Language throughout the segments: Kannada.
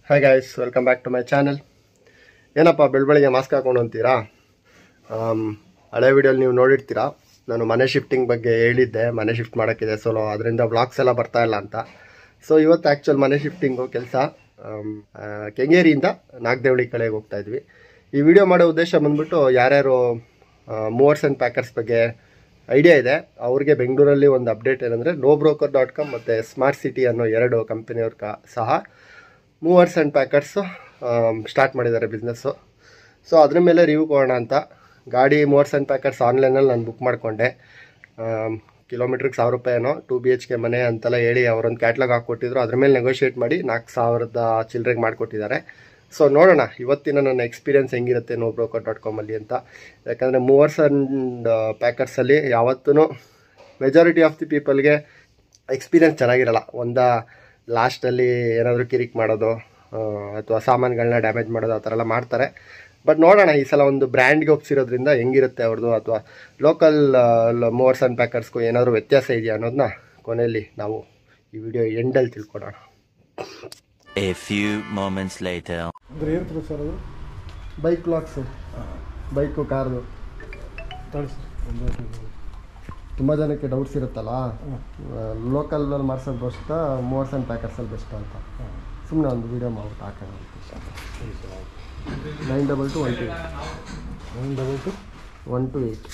Hi guys welcome back to my channel ಏನಪ್ಪ ಬೆಳಬೆಳಿಗ್ಗೆ ಮಾಸ್ಕ್ ಹಾಕೊಂಡು ಅಂತೀರಾ ಆಮ್, ಹಳೆ ವಿಡಿಯೋಲಿ ನೀವು ನೋಡಿರ್ತೀರಾ ನಾನು ಮನೆ ಶಿಫ್ಟಿಂಗ್ ಬಗ್ಗೆ ಹೇಳಿದ್ದೆ ಮನೆ ಶಿಫ್ಟ್ ಮಾಡೋಕ್ಕಿದೆ ಸೋಲೋ ಅದರಿಂದ ವ್ಲಾಗ್ಸ್ ಎಲ್ಲ ಬರ್ತಾ ಇಲ್ಲ ಅಂತ ಸೊ ಇವತ್ತು ಆ್ಯಕ್ಚುಲ್ ಮನೆ ಶಿಫ್ಟಿಂಗು ಕೆಲಸ ಕೆಂಗೇರಿಯಿಂದ ನಾಗದೇವಳಿ ಕಡೆಗೆ ಹೋಗ್ತಾ ಇದ್ವಿ ಈ ವಿಡಿಯೋ ಮಾಡೋ ಉದ್ದೇಶ ಬಂದ್ಬಿಟ್ಟು ಯಾರ್ಯಾರು ಮೂವರ್ಸ್ ಆ್ಯಂಡ್ ಪ್ಯಾಕರ್ಸ್ ಬಗ್ಗೆ ಐಡಿಯಾ ಇದೆ ಅವ್ರಿಗೆ ಬೆಂಗಳೂರಲ್ಲಿ ಒಂದು ಅಪ್ಡೇಟ್ ಏನಂದರೆ ನೋ ಬ್ರೋಕರ್ ಡಾಟ್ ಕಾಮ್ ಮತ್ತು ಸ್ಮಾರ್ಟ್ ಸಿಟಿ ಅನ್ನೋ ಎರಡು ಕಂಪನಿಯವ್ರ ಕ ಸಹ ಮೂವರ್ಸ್ ಆ್ಯಂಡ್ ಪ್ಯಾಕರ್ಸು ಸ್ಟಾರ್ಟ್ ಮಾಡಿದ್ದಾರೆ ಬಿಸ್ನೆಸ್ಸು ಸೊ ಅದ್ರ ಮೇಲೆ ರಿವ್ಯೂ ಕೊಡೋಣ ಅಂತ ಗಾಡಿ ಮೂವರ್ಸ್ ಆ್ಯಂಡ್ ಪ್ಯಾಕರ್ಸ್ ಆನ್ಲೈನಲ್ಲಿ ನಾನು ಬುಕ್ ಮಾಡಿಕೊಂಡೆ ಕಿಲೋಮೀಟ್ರಿಗೆ ಸಾವಿರ ರೂಪಾಯಿನೋ ಟು ಬಿ ಎಚ್ ಕೆ ಮನೆ ಅಂತೆಲ್ಲ ಹೇಳಿ ಅವರೊಂದು ಕ್ಯಾಟ್ಲಾಗ್ ಹಾಕ್ಕೊಟ್ಟಿದ್ರು ಅದ್ರ ಮೇಲೆ ನೆಗೋಷಿಯೇಟ್ ಮಾಡಿ ನಾಲ್ಕು ಸಾವಿರದ ಚಿಲ್ಲರೆಗೆ ಮಾಡಿಕೊಟ್ಟಿದ್ದಾರೆ ಸೊ ನೋಡೋಣ ಇವತ್ತಿನ ನನ್ನ ಎಕ್ಸ್ಪೀರಿಯನ್ಸ್ ಹೆಂಗಿರುತ್ತೆ ನೋ ಬ್ರೋಕರ್ ಡಾಟ್ ಕಾಮಲ್ಲಿ ಅಂತ ಯಾಕಂದರೆ ಮೂವರ್ಸ್ ಆ್ಯಂಡ್ ಪ್ಯಾಕರ್ಸಲ್ಲಿ ಯಾವತ್ತೂ ಮೆಜಾರಿಟಿ ಆಫ್ ದಿ ಪೀಪಲ್ಗೆ ಎಕ್ಸ್ಪೀರಿಯನ್ಸ್ ಚೆನ್ನಾಗಿರಲ್ಲ ಒಂದ ಲಾಸ್ಟಲ್ಲಿ ಏನಾದರೂ ಕಿರಿಕ್ ಮಾಡೋದು ಅಥವಾ ಸಾಮಾನುಗಳನ್ನ ಡ್ಯಾಮೇಜ್ ಮಾಡೋದು ಆ ಥರ ಎಲ್ಲ ಮಾಡ್ತಾರೆ ಬಟ್ ನೋಡೋಣ ಈ ಸಲ ಒಂದು ಬ್ರ್ಯಾಂಡ್ಗೆ ಒಪ್ಸಿರೋದ್ರಿಂದ ಹೆಂಗಿರುತ್ತೆ ಅವ್ರದ್ದು ಅಥವಾ ಲೋಕಲ್ ಮೂವರ್ಸ್ ಆ್ಯಂಡ್ ಪ್ಯಾಕರ್ಸ್ಗೂ ಏನಾದರೂ ವ್ಯತ್ಯಾಸ ಇದೆಯಾ ಅನ್ನೋದನ್ನ ಕೊನೆಯಲ್ಲಿ ನಾವು ಈ ವಿಡಿಯೋ ಎಂಡಲ್ಲಿ ತಿಳ್ಕೊಳೋಣ A few moments later. ಅಂದ್ರೆ ಏನು ಪ್ರೂಫ್ ಸರ್ ಅದು ಬೈಕ್ ಲಾಕ್ಸು ಬೈಕು ಕಾರ್ದು ತಳಿ ಸರ್ ಒಂದು ತುಂಬ ಜನಕ್ಕೆ ಡೌಟ್ಸ್ ಇರುತ್ತಲ್ಲ ಲೋಕಲಲ್ಲಿ ಮಾಡ್ಸೋದು ಬೆಸ್ಟ್ ಮೂವರ್ಸ್ ಆ್ಯಂಡ್ ಪ್ಯಾಕರ್ಸಲ್ಲಿ ಬೆಸ್ಟ್ ಅಂತ ಸುಮ್ಮನೆ ಒಂದು ವೀಡಿಯೋ ಮಾಡ್ಬಿಟ್ಟು ಹಾಕೋಣ ಅಂತ nine double two one two one double two one two eight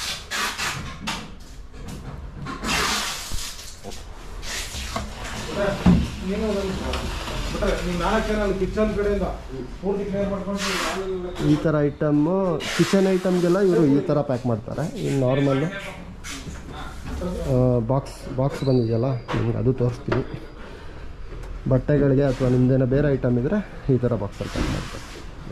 ನೀನು ಬಿಟ್ರೆ ನೀವು ನಾಲ್ಕು ಜನ ಅಲ್ಲಿ ಕಿಚನ್ ಕಡೆಯಿಂದ ಪೂರ್ತಿ ಕ್ಲಿಯರ್ ಮಾಡ್ಕೊಂಡು ಈ ಥರ ಐಟಮ್ಮು ಕಿಚನ್ ಐಟಮ್ಗೆಲ್ಲ ಇವರು ಈ ಥರ ಪ್ಯಾಕ್ ಮಾಡ್ತಾರೆ ಇನ್ನು ನಾರ್ಮಲ್ಲು ಬಾಕ್ಸ್ ಬಾಕ್ಸ್ ಬಂದಿದೆಯಲ್ಲ ನಿಮ್ಗೆ ಅದು ತೋರಿಸ್ತೀನಿ ಬಟ್ಟೆಗಳಿಗೆ ಅಥವಾ ನಿಮ್ದೇನೋ ಬೇರೆ ಐಟಮ್ ಇದ್ದರೆ ಈ ಥರ ಬಾಕ್ಸಲ್ಲಿ ಪ್ಯಾಕ್ ಮಾಡ್ತಾರೆ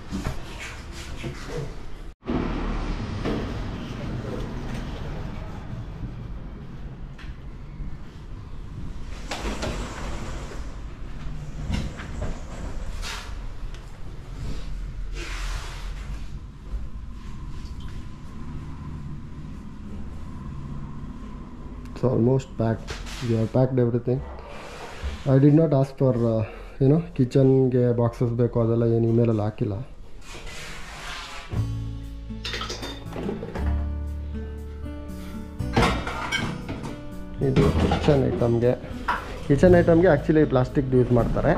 It's almost packed. We have packed everything. I did not ask for, uh, you know, ಕಿಚನ್ಗೆ ಬಾಕ್ಸಸ್ ಬೇಕು ಅದೆಲ್ಲ ಏನು ಇಮೇಲಲ್ಲಿ ಹಾಕಿಲ್ಲ ಇದು ಕಿಚನ್ ಐಟಮ್ಗೆ ಕಿಚನ್ ಐಟಮ್ಗೆ ಆ್ಯಕ್ಚುಲಿ ಪ್ಲಾಸ್ಟಿಕ್ ಯೂಸ್ ಮಾಡ್ತಾರೆ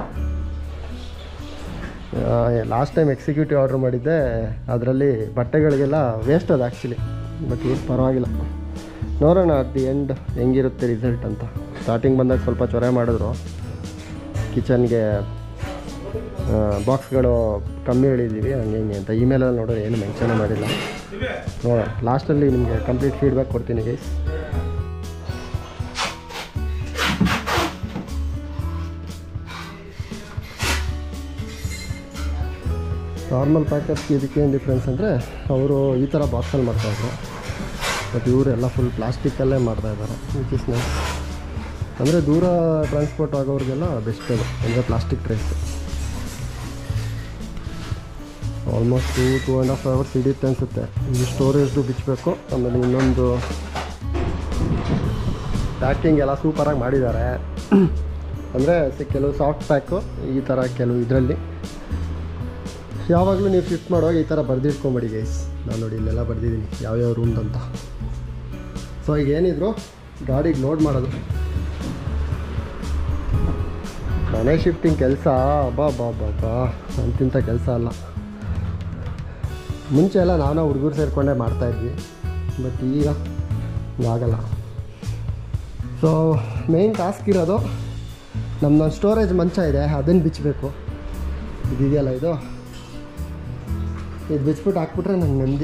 ಲಾಸ್ಟ್ ಟೈಮ್ ಎಕ್ಸಿಕ್ಯೂಟಿವ್ ಆರ್ಡ್ರ್ ಮಾಡಿದ್ದೆ ಅದರಲ್ಲಿ ಬಟ್ಟೆಗಳಿಗೆಲ್ಲ ವೇಸ್ಟ್ ಅದು ಆ್ಯಕ್ಚುಲಿ ಬಟ್ ಏನು ಪರವಾಗಿಲ್ಲ ನೋಡೋಣ ಅಟ್ ದಿ ಎಂಡ್ ಹೆಂಗಿರುತ್ತೆ ರಿಸಲ್ಟ್ ಅಂತ ಸ್ಟಾರ್ಟಿಂಗ್ ಬಂದಾಗ ಸ್ವಲ್ಪ ಚೊರೆ ಮಾಡಿದ್ರು ಕಿಚನ್ಗೆ ಬಾಕ್ಸ್ಗಳು ಕಮ್ಮಿ ಹೇಳಿದ್ದೀವಿ ಹಂಗೆ ಹಿಂಗೆ ಅಂತ ಇಮೇಲಲ್ಲಿ ನೋಡೋರು ಏನು ಮೆನ್ಷನೇ ಮಾಡಿಲ್ಲ ನೋಡೋಣ ಲಾಸ್ಟಲ್ಲಿ ನಿಮಗೆ ಕಂಪ್ಲೀಟ್ ಫೀಡ್ಬ್ಯಾಕ್ ಕೊಡ್ತೀನಿ ಗೈಸ್ ನಾರ್ಮಲ್ ಪ್ಯಾಕರ್ಸ್ಗೆ ಇದಕ್ಕೆ ಏನು ಡಿಫ್ರೆನ್ಸ್ ಅಂದರೆ ಅವರು ಈ ಥರ ಬಾಕ್ಸಲ್ಲಿ ಮಾಡ್ತಾಯಿದ್ರು ಬಟ್ ಇವರೆಲ್ಲ ಫುಲ್ ಪ್ಲಾಸ್ಟಿಕ್ಕಲ್ಲೇ ಮಾಡ್ತಾಯಿದ್ದಾರೆ ವಿಚ್ ಇಸ್ ನೈಸ್ ಅಂದರೆ ದೂರ ಟ್ರಾನ್ಸ್ಪೋರ್ಟ್ ಆಗೋರಿಗೆಲ್ಲ ಬೆಸ್ಟ್ ಅದು ಅಂದರೆ plastic trays almost two two and half hours ಹಿಡಿಯುತ್ತೆ ಅನಿಸುತ್ತೆ ಇದು ಸ್ಟೋರೇಜ್ದು ಬಿಚ್ಚಬೇಕು ಆಮೇಲೆ ಇನ್ನೊಂದು ಪ್ಯಾಕಿಂಗ್ ಎಲ್ಲ ಸೂಪರಾಗಿ ಮಾಡಿದ್ದಾರೆ ಅಂದರೆ ಕೆಲವು ಸಾಫ್ಟ್ ಪ್ಯಾಕು ಈ ಥರ ಕೆಲವು ಇದರಲ್ಲಿ ಯಾವಾಗಲೂ ನೀವು ಶಿಫ್ಟ್ ಮಾಡುವಾಗ ಈ ಥರ ಬರೆದಿಟ್ಕೊಂಬೇಡಿ ಗೈಸ್ ನಾನು ನೋಡಿ ಇಲ್ಲೆಲ್ಲ ಬರೆದಿದ್ದೀನಿ ಯಾವ್ಯಾವ ರೂಮ್ದು ಅಂತ ಸೊ ಈಗ ಏನಿದ್ರು ಗಾಡಿಗೆ ಲೋಡ್ ಮಾಡೋದು ಮನೆ ಶಿಫ್ಟಿಂಗ್ ಕೆಲಸ ಬಾ ಬಾ ಬಾ ಬಾ ಅಂತಿಂಥ ಕೆಲಸ ಅಲ್ಲ ಮುಂಚೆ ಎಲ್ಲ ನಾನಾ ಹುಡುಗರು ಸೇರಿಕೊಂಡೇ ಮಾಡ್ತಾಯಿದ್ವಿ ಬಟ್ ಈಗ ಆಗಲ್ಲ ಸೊ ಮೇಯ್ನ್ ಟಾಸ್ಕ್ ಇರೋದು ನಮ್ಮ ಸ್ಟೋರೇಜ್ ಮಂಚ ಇದೆ ಅದನ್ನು ಬಿಚ್ಚಬೇಕು ಇದಿದೆಯಲ್ಲ ಇದು ಇದು ಬಿಚ್ಬಿಟ್ಟು ಹಾಕ್ಬಿಟ್ರೆ ನಂಗೆ ನೆಮ್ಮದಿ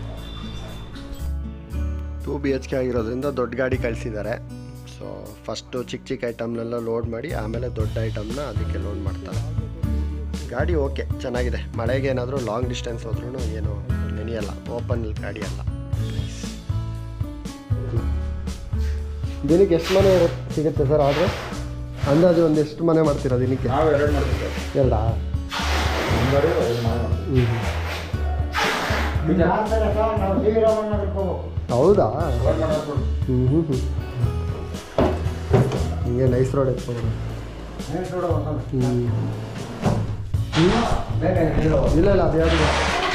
ಟೂ ಬಿ ಎಚ್ ಕೆ ಆಗಿರೋದ್ರಿಂದ ದೊಡ್ಡ ಗಾಡಿ ಕಳಿಸಿದ್ದಾರೆ ಸೊ ಫಸ್ಟು ಚಿಕ್ಕ ಚಿಕ್ಕ ಐಟಮ್ನೆಲ್ಲ ಲೋಡ್ ಮಾಡಿ ಆಮೇಲೆ ದೊಡ್ಡ ಐಟಮ್ನ ಅದಕ್ಕೆ ಲೋಡ್ ಮಾಡ್ತಾರೆ ಗಾಡಿ ಓಕೆ ಚೆನ್ನಾಗಿದೆ ಮಳೆಗೆ ಏನಾದರೂ ಲಾಂಗ್ ಡಿಸ್ಟೆನ್ಸ್ ಹೋದ್ರೂ ಏನು ನೆನೆಯಲ್ಲ ಓಪನ್ ಗಾಡಿ ಅಲ್ಲ ದಿನಕ್ಕೆ ಎಷ್ಟು ಮನೆ ಇರುತ್ತೆ ಸಿಗುತ್ತೆ ಸರ್ ಆರ್ಡ್ರ್ ಅಂದಾಜು ಒಂದು ಎಷ್ಟು ಮನೆ ಮಾಡ್ತೀರಾ ದಿನಕ್ಕೆ ನಾವು ಎರಡು ಮಾಡ್ತೀವಿ ಎರಡಾ ಒಂದೂವರೆ ಐದು ಮಾಡಿ ಹ್ಞೂ ಹೌದಾ ಹ್ಞೂ ಹ್ಞೂ ಹ್ಞೂ ಹಿಂಗೆ ನೈಸ್ ರೋಡ್ ಎತ್ಕೊಂಡು ಹ್ಞೂ ಇಲ್ಲ ಇಲ್ಲ ಅದು ಯಾವುದು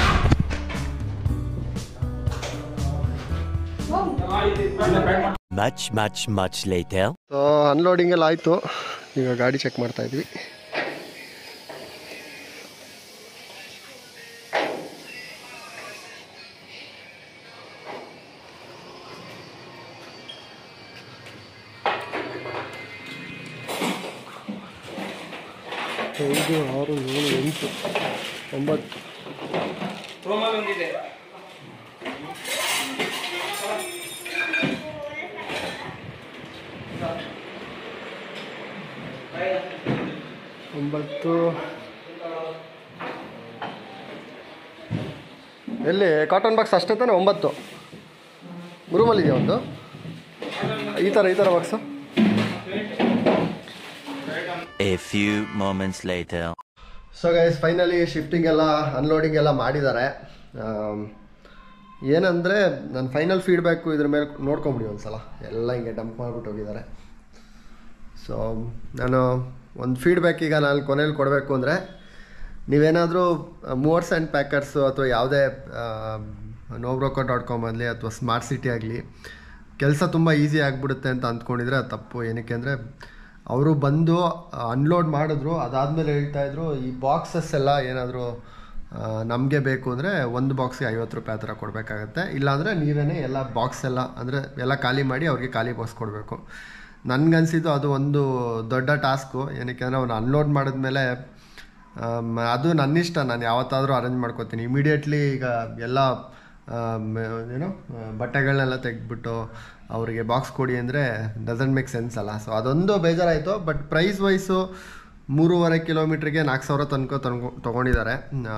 Much, much, much later. So unloading ಎಲ್ಲ ಆಯಿತು ಈಗ ಗಾಡಿ ಚೆಕ್ ಮಾಡ್ತಾ ಇದ್ವಿ ಐದು ಆರು ಏಳು ಎಂಟು ಒಂಬತ್ತು ಒಂಬತ್ತು ಎಲ್ಲಿ ಕಾಟನ್ ಬಾಕ್ಸ್ ಅಷ್ಟೇ ತಾನೆ ಒಂಬತ್ತು ರೂಮಲ್ಲಿ ಇದೆಯಾ ಒಂದು ಈ ಥರ ಈ ಥರ box A few moments later. So guys finally shifting ಎಲ್ಲ ಅನ್ಲೋಡಿಂಗ್ ಎಲ್ಲ ಮಾಡಿದ್ದಾರೆ ಆಮ್, ಏನಂದರೆ ನನ್ನ ಫೈನಲ್ ಫೀಡ್ಬ್ಯಾಕು ಇದ್ರ ಮೇಲೆ ನೋಡ್ಕೊಂಬಿಡಿ ಒಂದು ಸಲ ಎಲ್ಲ ಹಿಂಗೆ ಡಂಪ್ ಮಾಡಿಬಿಟ್ಟು ಹೋಗಿದ್ದಾರೆ ಸೊ ನಾನು ಒಂದು ಫೀಡ್ಬ್ಯಾಕ್ ಈಗ ನಾನು ಕೊನೆಯಲ್ಲಿ ಕೊಡಬೇಕು ಅಂದರೆ ನೀವೇನಾದರೂ ಮೂವರ್ಸ್ ಆ್ಯಂಡ್ ಪ್ಯಾಕರ್ಸು ಅಥವಾ ಯಾವುದೇ ನೋಬ್ರೋಕೋ ಡಾಟ್ ಕಾಮ್ ಆಗಲಿ ಅಥವಾ ಸ್ಮಾರ್ಟ್ ಸಿಟಿ ಆಗಲಿ ಕೆಲಸ ತುಂಬ ಈಸಿ ಆಗಿಬಿಡುತ್ತೆ ಅಂತ ಅಂದ್ಕೊಂಡಿದ್ರೆ ಅದು ತಪ್ಪು ಏನಕ್ಕೆ ಅಂದರೆ ಅವರು ಬಂದು ಅನ್ಲೋಡ್ ಮಾಡಿದ್ರು ಅದಾದಮೇಲೆ ಹೇಳ್ತಾಯಿದ್ರು ಈ ಬಾಕ್ಸಸ್ ಎಲ್ಲ ಏನಾದರೂ ನಮಗೆ ಬೇಕು ಅಂದರೆ ಒಂದು ಬಾಕ್ಸ್ಗೆ ಐವತ್ತು ರೂಪಾಯಿ ಆ ಥರ ಕೊಡಬೇಕಾಗತ್ತೆ ಇಲ್ಲಾಂದರೆ ನೀವೇ ಎಲ್ಲ ಬಾಕ್ಸ್ ಎಲ್ಲ ಅಂದರೆ ಎಲ್ಲ ಖಾಲಿ ಮಾಡಿ ಅವ್ರಿಗೆ ಖಾಲಿ ಬಾಕ್ಸ್ ಕೊಡಬೇಕು ನನಗನ್ಸಿದ್ದು ಅದು ಒಂದು ದೊಡ್ಡ ಟಾಸ್ಕು ಏನಕ್ಕೆ ಅಂದರೆ ಅವ್ನು ಅನ್ಲೋಡ್ ಮಾಡಿದ್ಮೇಲೆ ಆಮ್, ಅದು ನನ್ನಿಷ್ಟ ನಾನು ಯಾವತ್ತಾದರೂ ಅರೇಂಜ್ ಮಾಡ್ಕೋತೀನಿ ಇಮಿಡಿಯೇಟ್ಲಿ ಈಗ ಎಲ್ಲ ಆಮ್, ಏನು ಆ, ಬಟ್ಟೆಗಳನ್ನೆಲ್ಲ ತೆಗೆದ್ಬಿಟ್ಟು ಅವರಿಗೆ ಬಾಕ್ಸ್ ಕೊಡಿ ಅಂದರೆ ಡಸಂಟ್ ಮೇಕ್ ಸೆನ್ಸ್ ಅಲ್ಲ ಸೊ ಅದೊಂದು ಬೇಜಾರಾಯಿತು ಬಟ್ ಪ್ರೈಸ್ ವೈಸು ಮೂರುವರೆ ಕಿಲೋಮೀಟ್ರಿಗೆ ನಾಲ್ಕು ಸಾವಿರ ತನಕ ತನ್ಕೊ ತೊಗೊಂಡಿದ್ದಾರೆ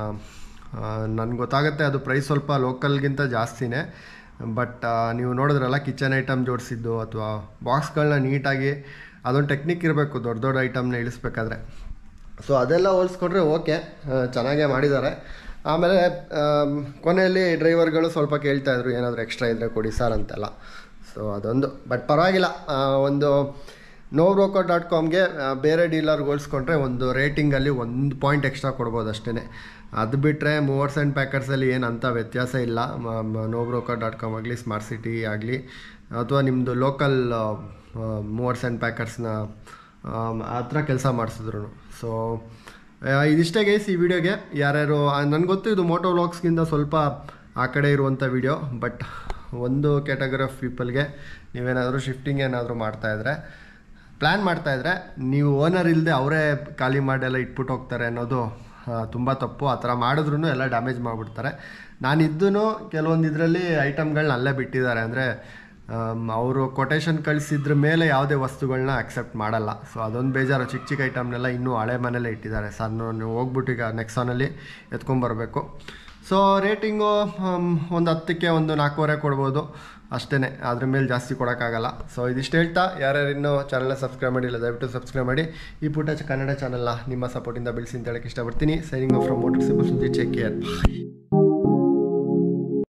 ನನಗೆ ಗೊತ್ತಾಗುತ್ತೆ ಅದು ಪ್ರೈಸ್ ಸ್ವಲ್ಪ ಲೋಕಲ್ಗಿಂತ ಜಾಸ್ತಿನೇ ಬಟ್ ನೀವು ನೋಡಿದ್ರಲ್ಲ ಕಿಚನ್ ಐಟಮ್ ಜೋಡಿಸಿದ್ದು ಅಥವಾ ಬಾಕ್ಸ್ಗಳನ್ನ ನೀಟಾಗಿ ಅದೊಂದು ಟೆಕ್ನಿಕ್ ಇರಬೇಕು ದೊಡ್ಡ ದೊಡ್ಡ ಐಟಮ್ನ ಇಳಿಸ್ಬೇಕಾದ್ರೆ ಸೊ ಅದೆಲ್ಲ ಹೋಲಿಸ್ಕೊಂಡ್ರೆ ಓಕೆ ಚೆನ್ನಾಗೇ ಮಾಡಿದ್ದಾರೆ ಆಮೇಲೆ ಆಮ್, ಕೊನೆಯಲ್ಲಿ ಡ್ರೈವರ್ಗಳು ಸ್ವಲ್ಪ ಕೇಳ್ತಾ ಇದ್ರು ಏನಾದರೂ ಎಕ್ಸ್ಟ್ರಾ ಇದ್ದರೆ ಕೊಡಿ ಸರ್ ಅಂತೆಲ್ಲ ಸೊ ಅದೊಂದು ಬಟ್ ಪರವಾಗಿಲ್ಲ ಆ, ಒಂದು ನೋ ಬ್ರೋಕೋ ಡಾಟ್ ಕಾಮ್ಗೆ ಬೇರೆ ಡೀಲರ್ಗೆ ಹೋಲಿಸ್ಕೊಂಡ್ರೆ ಒಂದು ರೇಟಿಂಗಲ್ಲಿ ಒಂದು ಪಾಯಿಂಟ್ ಎಕ್ಸ್ಟ್ರಾ ಕೊಡ್ಬೋದು ಅಷ್ಟೇ ಅದು ಬಿಟ್ಟರೆ ಮೂವರ್ಸ್ ಆ್ಯಂಡ್ ಪ್ಯಾಕರ್ಸಲ್ಲಿ ಏನು ಅಂಥ ವ್ಯತ್ಯಾಸ ಇಲ್ಲ ನೋ ಬ್ರೋಕರ್ ಡಾಟ್ ಕಾಮ್ ಆಗಲಿ ಸ್ಮಾರ್ಟ್ ಸಿಟಿ ಆಗಲಿ ಅಥವಾ ನಿಮ್ಮದು ಲೋಕಲ್ ಮೂವರ್ಸ್ ಆ್ಯಂಡ್ ಪ್ಯಾಕರ್ಸ್ನ ಆ ಥರ ಕೆಲಸ ಮಾಡಿಸಿದ್ರು ಸೊ ಇದಿಷ್ಟೇ ಗೈಸ್ ಈ ವಿಡಿಯೋಗೆ ಯಾರ್ಯಾರು ನನಗೆ ಗೊತ್ತು ಇದು ಮೋಟೋ ವ್ಲಾಗ್ಸ್ಗಿಂತ ಸ್ವಲ್ಪ ಆ ಕಡೆ ಇರುವಂಥ ವಿಡಿಯೋ ಬಟ್ ಒಂದು ಕ್ಯಾಟಗರಿ ಆಫ್ ಪೀಪಲ್ಗೆ ನೀವೇನಾದರೂ ಶಿಫ್ಟಿಂಗ್ ಏನಾದರೂ ಮಾಡ್ತಾಯಿದ್ರೆ ಪ್ಲ್ಯಾನ್ ಮಾಡ್ತಾಯಿದ್ರೆ ನೀವು ಓನರ್ ಇಲ್ಲದೆ ಅವರೇ ಖಾಲಿ ಮಾಡೆಲ್ಲ ಇಟ್ಬಿಟ್ಟು ಹೋಗ್ತಾರೆ ಅನ್ನೋದು ತುಂಬ ತಪ್ಪು ಆ ಥರ ಮಾಡಿದ್ರೂ ಎಲ್ಲ ಡ್ಯಾಮೇಜ್ ಮಾಡಿಬಿಡ್ತಾರೆ ನಾನಿದ್ದೂ ಕೆಲವೊಂದು ಇದರಲ್ಲಿ ಐಟಮ್ಗಳನ್ನ ಅಲ್ಲೇ ಬಿಟ್ಟಿದ್ದಾರೆ ಅಂದರೆ ಅವರು ಕೊಟೇಶನ್ ಕಳಿಸಿದ್ರ ಮೇಲೆ ಯಾವುದೇ ವಸ್ತುಗಳನ್ನ ಅಕ್ಸೆಪ್ಟ್ ಮಾಡಲ್ಲ ಸೊ ಅದೊಂದು ಬೇಜಾರು ಚಿಕ್ಕ ಚಿಕ್ಕ ಐಟಮ್ನೆಲ್ಲ ಇನ್ನೂ ಹಳೆ ಮನೇಲೇ ಇಟ್ಟಿದ್ದಾರೆ ಸಣ್ಣ ನೀವು ಹೋಗ್ಬಿಟ್ಟು ಈಗ ನೆಕ್ಸಾನಲ್ಲಿ ಎತ್ಕೊಂಬರ್ಬೇಕು ಸೊ ರೇಟಿಂಗು ಒಂದು ಹತ್ತಕ್ಕೆ ಒಂದು ನಾಲ್ಕೂವರೆ ಕೊಡ್ಬೋದು ಅಷ್ಟೇ ಅದ್ರ ಮೇಲೆ ಜಾಸ್ತಿ ಕೊಡೋಕ್ಕಾಗಲ್ಲ ಸೊ ಇದಿಷ್ಟು ಹೇಳ್ತಾ ಯಾರ್ಯಾರು ಇನ್ನೂ ಚಾನಲ್ನ ಸಬ್ಸ್ಕ್ರೈಬ್ ಮಾಡಿಲ್ಲ ದಯವಿಟ್ಟು ಸಬ್ಸ್ಕ್ರೈಬ್ ಮಾಡಿ ಈ ಪುಟ್ಟ ಕನ್ನಡ ಚಾನಲ್ನ ನಿಮ್ಮ ಸಪೋರ್ಟಿಂದ ಬೆಳೆಸಿ ಅಂತ ಹೇಳಕ್ಕೆ ಇಷ್ಟಪಡ್ತೀನಿ ಸೈನಿಂಗ್ ಫ್ರಮ್ ಮೋಟರ್ ಸಿಬಲ್ ಸುದ್ದಿ ಚೆಕ್ ಕೇರ್